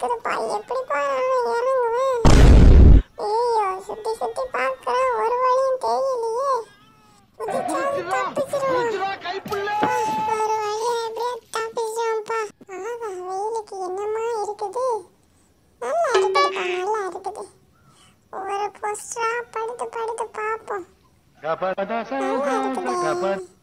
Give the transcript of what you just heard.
இருக்குதுப்பா எப்படிப்பா நான் இறங்குவேன் ஐயோ சுத்தி சுத்தி பார்க்கறேன் ஒரு வழியும் தெரியலையே குதிச்சாலும் தப்பிச்சிருவான். அப்பா, ஒரு வழியா எப்படியோ தப்பிச்சிட்டோம்ப்பா. ஆஹா, வெயிலுக்கு என்னமா இருக்குது நல்லா இருக்குதுப்பா நல்லா இருக்குது ஒரு போஸ்டரா படுத்து படுத்து பார்ப்போம் Kapan